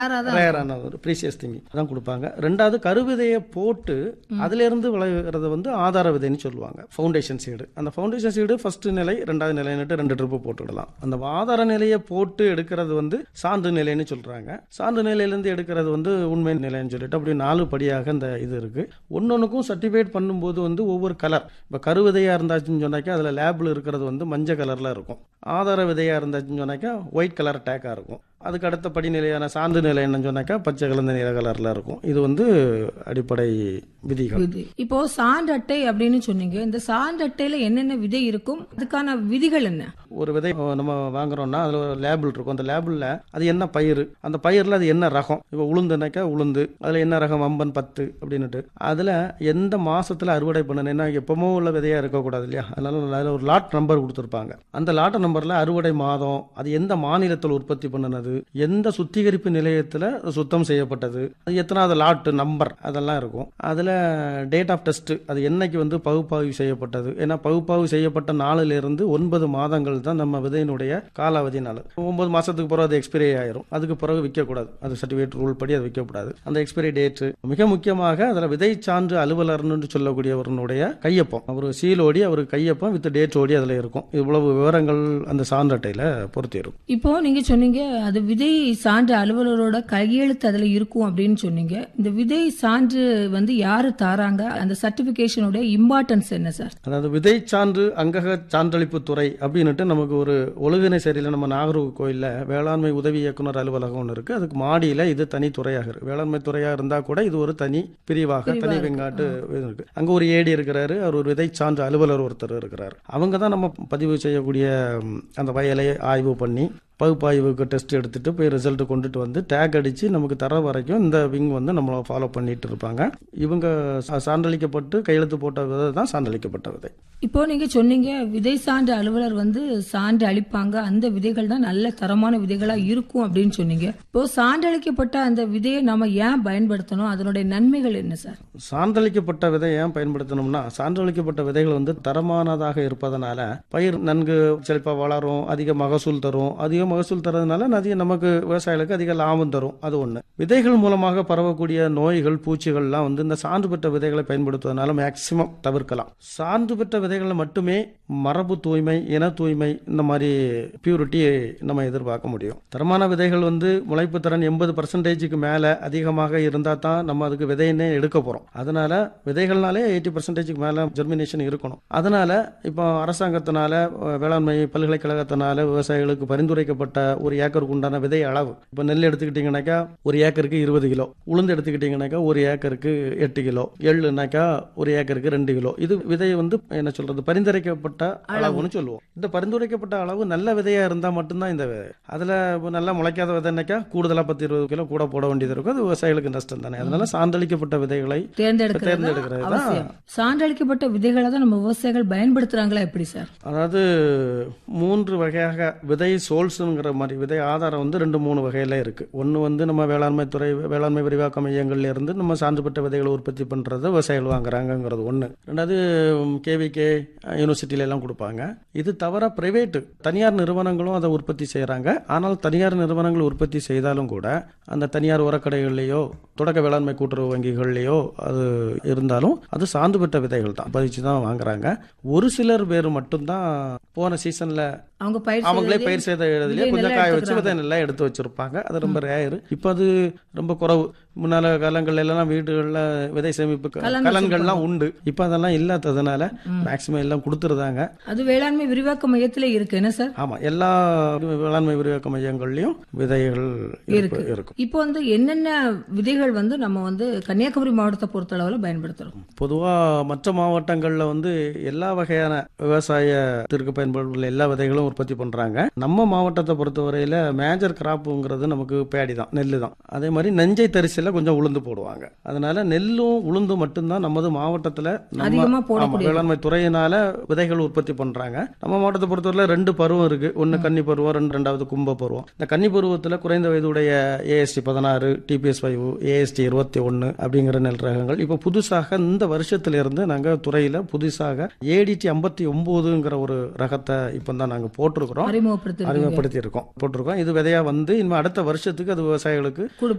யாராவது ரேரான ஒரு ப்ரீசியஸ் திங்கி தான் கொடுப்பாங்க ரெண்டாவது கருவிதையை போட்டு அதுல இருந்து விளைவிக்கிறது வந்து ஆதார விதைன்னு சொல்லுவாங்க ஃபவுண்டேஷன் சீடு அந்த ஃபவுண்டேஷன் சீடு ஃபர்ஸ்ட் நிலை ரெண்டாவது நிலைன்னுட்டு ரெண்டு ட்ரிப்பு போட்டுவிடலாம் அந்த ஆதார நிலையை போட்டு எடுக்கிறது வந்து சான்று நிலைன்னு சொல்றாங்க சான்று நிலையிலேருந்து எடுக்கிறது வந்து உண்மை நிலைன்னு சொல்லிட்டு அப்படி நாலு படியாக இந்த இது இருக்கு ஒன்னொன்றுக்கும் சர்டிஃபிகேட் பண்ணும்போது வந்து ஒவ்வொரு கலர் இப்போ கருவிதையா இருந்தாச்சுன்னு சொன்னாக்கா அதில் லேபிள் இருக்கிறது வந்து மஞ்சள் கலர்ல இருக்கும் ஆதார விதையா இருந்தாச்சுன்னு சொன்னாக்கா ஒயிட் கலர் டேக்காக இருக்கும் அதுக்கு அடுத்த படிநிலையான சான்று நிலை என்னன்னு சொன்னாக்கா பச்சை கலந்த நிற கலர்ல இருக்கும் இது வந்து அடிப்படை விதிகள் விதி இப்போ சான்று அட்டை அப்படின்னு சொன்னீங்க இந்த சான்று அட்டையில என்னென்ன விதை இருக்கும் அதுக்கான விதிகள் என்ன ஒரு விதை நம்ம வாங்குறோம்னா அதில் ஒரு லேபிள் இருக்கும் அந்த லேபிளில் அது என்ன பயிர் அந்த பயிரில் அது என்ன ரகம் இப்போ உளுந்துனாக்கா உளுந்து அதில் என்ன ரகம் அம்பன் பத்து அப்படின்னுட்டு அதில் எந்த மாசத்துல அறுவடை பண்ணணும் ஏன்னா எப்பவும் உள்ள விதையாக இருக்கக்கூடாது இல்லையா அதனால அதில் ஒரு லாட் நம்பர் கொடுத்துருப்பாங்க அந்த லாட் நம்பரில் அறுவடை மாதம் அது எந்த மாநிலத்தில் உற்பத்தி பண்ணினது எந்த சுத்திகரிப்பு நிலையத்தில் சுத்தம் செய்யப்பட்டது அது எத்தனாவது லாட் நம்பர் அதெல்லாம் இருக்கும் அதில் டேட் ஆஃப் டெஸ்ட் அது என்னைக்கு வந்து பகுப்பாய்வு செய்யப்பட்டது ஏன்னா பகுப்பாய்வு செய்யப்பட்ட நாளிலிருந்து ஒன்பது மாதங்கள் தான் நம்ம விதையினுடைய காலாவதி நாள் ஒன்பது மாசத்துக்கு பிறகு அது எக்ஸ்பைரி ஆயிரும் அதுக்கு பிறகு விற்கக்கூடாது அது சர்டிஃபிகேட் ரூல் படி அது விற்கக்கூடாது அந்த எக்ஸ்பைரி டேட் மிக முக்கியமாக அதில் விதை சான்று அலுவலர்னு சொல்லக்கூடியவருடைய கையொப்பம் அவர் சீலோடி அவர் கையொப்பம் வித் டேட் ஓடி அதில் இருக்கும் இவ்வளவு விவரங்கள் அந்த சான்று அட்டையில் பொருத்தி இருக்கும் இப்போ நீங்க சொன்னீங்க அது விதை சான்று அலுவலரோட கையெழுத்து அதுல இருக்கும் அப்படின்னு சொன்னீங்க இந்த விதை சான்று வந்து யாரு தாராங்க அந்த சர்டிபிகேஷனோட இம்பார்ட்டன்ஸ் என்ன சார் அதாவது விதை சான்று அங்கக சான்றளிப்பு துறை அப்படின்னுட்டு நமக்கு ஒரு ஒழுங்கினை சரியில் நம்ம நாகர்கோவில் கோயிலில் வேளாண்மை உதவி இயக்குனர் அலுவலகம் ஒன்று இருக்கு அதுக்கு மாடியில் இது தனி துறையாக இருக்கு வேளாண்மை துறையாக இருந்தால் கூட இது ஒரு தனி பிரிவாக தனி வெங்காட்டு இது இருக்கு அங்கே ஒரு ஏடி இருக்கிறாரு அவர் ஒரு விதை சான்று அலுவலர் ஒருத்தர் இருக்கிறார் அவங்க தான் நம்ம பதிவு செய்யக்கூடிய ம், அந்த வயலை ஆய்வு பண்ணி பகுப்பாய்வுக்கு டெஸ்ட் எடுத்துட்டு போய் ரிசல்ட் கொண்டுட்டு வந்து டேக் அடிச்சு நமக்கு தர வரைக்கும் இந்த விங் வந்து நம்மளை ஃபாலோ பண்ணிட்டு இருப்பாங்க இவங்க சா- சான்றளிக்கப்பட்டு கையெழுத்து போட்ட விதை தான் சான்றளிக்கப்பட்ட விதை இப்போ நீங்க சொன்னீங்க விதை சான்று அலுவலர் வந்து சான்று அளிப்பாங்க அந்த விதைகள் தான் நல்ல தரமான விதைகளா இருக்கும் அப்படின்னு சொன்னீங்க இப்போ சான்றளிக்கப்பட்ட அந்த விதையை நம்ம ஏன் பயன்படுத்தணும் அதனுடைய நன்மைகள் என்ன சார் சான்றளிக்கப்பட்ட விதை ஏன் பயன்படுத்தணும்னா சான்றளிக்கப்பட்ட விதைகள் வந்து தரமானதாக இருப்பதனால பயிர் நன்கு செழிப்பா வளரும் அதிக மகசூல் தரும் அதிக மகசூல் தரதுனால அதிக நமக்கு விவசாயிகளுக்கு அதிக லாபம் தரும் அது ஒண்ணு விதைகள் மூலமாக பரவக்கூடிய நோய்கள் பூச்சிகள்லாம் வந்து இந்த சான்று பெற்ற விதைகளை பயன்படுத்துவதனால மேக்சிமம் தவிர்க்கலாம் சான்று பெற்ற விதைகளை மட்டுமே மரபு தூய்மை இன தூய்மை இந்த மாதிரி பியூரிட்டி நம்ம எதிர்பார்க்க முடியும் தரமான விதைகள் வந்து முளைப்பு திறன் எண்பது பர்சன்டேஜுக்கு மேல அதிகமாக இருந்தா தான் நம்ம அதுக்கு விதையினே எடுக்க போறோம் அதனால விதைகள்னாலே எயிட்டி பர்சன்டேஜுக்கு மேல ஜெர்மினேஷன் இருக்கணும் அதனால இப்போ அரசாங்கத்தினால அஹ், வேளாண்மை பல்கலைக்கழகத்தினால விவசாயிகளுக்கு பரிந்துரைக்கப்பட்ட ஒரு ஏக்கருக்கு உண்டான விதை அளவு இப்போ நெல் எடுத்துக்கிட்டீங்கன்னாக்கா ஒரு ஏக்கருக்கு இருபது கிலோ உளுந்து எடுத்துக்கிட்டீங்கன்னாக்கா ஒரு ஏக்கருக்கு எட்டு கிலோ எள்ளுனாக்கா ஒரு ஏக்கருக்கு ரெண்டு கிலோ இது விதை வந்து என்ன சொல்றது பரிந்துரைக்கப்பட்ட அளவுன்னு சொல்லுவோம் இந்த பரிந்துரைக்கப்பட்ட அளவு நல்ல விதையா இருந்தா மட்டும்தான் இந்த விதை அதுல இப்ப நல்லா முளைக்காத விதைனாக்கா கூடுதலா பத்து இருபது கிலோ கூட போட வேண்டியது இருக்கும் அது விவசாயிகளுக்கு நஷ்டம் தானே அதனால சான்றளிக்கப்பட்ட விதைகளை தேர்ந்தெடுக்கிறது தான் தேர்ந்தெடுக்கிறது தான் அவசியம் சான்றளிக்கப்பட்ட விதைகளை தான் நம்ம விவசாயிகள் பயன்படுத்துறாங்களா எப்படி சார் அதாவது மூன்று வகையாக விதை சோல்ஸுங்கிற மாதிரி விதை ஆதாரம் வந்து ரெண்டு மூணு வகையில இருக்கு ஒன்று வந்து நம்ம வேளாண்மை துறை வேளாண்மை விரிவாக்க மையங்கள்ல இருந்து நம்ம சான்று பெற்ற விதைகளை உற்பத்தி பண்றத விவசாயிகள் வாங்குறாங்கங்கிறது ஒன்று ரெண்டாவது கேவிகே யூனிவர்சிட்டியில எல்லாம் கொடுப்பாங்க இது தவிர பிரைவேட் தனியார் நிறுவனங்களும் அதை உற்பத்தி செய்றாங்க ஆனால் தனியார் நிறுவனங்கள் உற்பத்தி செய்தாலும் கூட அந்த தனியார் உரக்கடைகள்லையோ தொடக்க வேளாண்மை கூட்டுறவு வங்கிகள்லையோ அது இருந்தாலும் அது சான்று பெற்ற விதைகள் தான் பதிச்சு தான் வாங்குறாங்க ஒரு சிலர் பேர் மட்டும்தான் போன சீசன்ல அவங்க பயிர் அவங்களே செய்ததே பயிர் செய்த எழுதிலே விதை கொஞ்சம் நல்லா காய வச்சு எடுத்துக்கிறாங்க. விதை நல்லா எடுத்து வச்சிருப்பாங்க அது ரொம்ப ரேரு இப்போ அது ரொம்ப குறவு முன்னால காலங்கள்ல எல்லாம் வீடுகள்ல விதை சேமிப்பு க- கலன் கலன்கள்லாம் உண்டு இப்போ அதெல்லாம் இல்லாததுனால மேக்சிமம் எல்லாம் கொடுத்துருதாங்க அது வேளாண்மை விரிவாக்க மையத்துல இருக்கு என்ன சார் ஆமா எல்லா வேளாண்மை விரிவாக்க மையங்கள்லயும் விதைகள் இருப்பு- இருக்கும் இப்போ வந்து என்னென்ன விதைகள் வந்து நம்ம வந்து கன்னியாகுமரி மாவட்டத்தை பொறுத்த அளவுல பயன்படுத்துறோம் பொதுவா மற்ற மாவட்டங்கள்ல வந்து எல்லா வகையான விவசாயத்திற்கு பயன்படுள்ள எல்லா விதைகளும் உற்பத்தி பண்றாங்க நம்ம மாவட்டத்தை பொறுத்தவரையில மேஜர் கிராப்புங்கிறது நமக்கு பேடி தான் நெல்லு தான் அதே மாதிரி நெஞ்சை தரிசில கொஞ்சம் உளுந்து போடுவாங்க அதனால நெல்லும் நெல்லும் உளுந்தும் மட்டும்தான் நமது மாவட்டத்துல நம்ம அதிகமா ஆமா, போடக்கூடிய வேளாண்மை துறையினால விதைகள் உற்பத்தி பண்றாங்க நம்ம மாவட்டத்தை பொறுத்தவரை ரெண்டு பருவம் இருக்கு ஒன்னு கன்னி பருவம் ரெண்டு ரெண்டாவது கும்ப பருவம் இந்த கன்னி பருவத்துல குறைந்த வயதுடைய ஏஎஸ்டி பதினாறு டிபிஎஸ் ஃபைவ் ஏஎஸ்டி இருபத்தி ஒன்னு அப்படிங்கிற நெல் ரகங்கள் இப்போ புதுசாக இந்த வருஷத்துல இருந்து நாங்க துறையில புதுசாக ஏடிடி ஐம்பத்தி ஒன்பதுங்கிற ஒரு ரகத்தை இப்போ தான் நாங்க போட்டிருக்கிறோம் அறிமுகப்படுத்தி அறிமுகப்படுத்தி இருக்கோம் போட்டிருக்கோம் இது விதையா வந்து இனிமே அடுத்த வருஷத்துக்கு அது விவசாயிகளுக்கு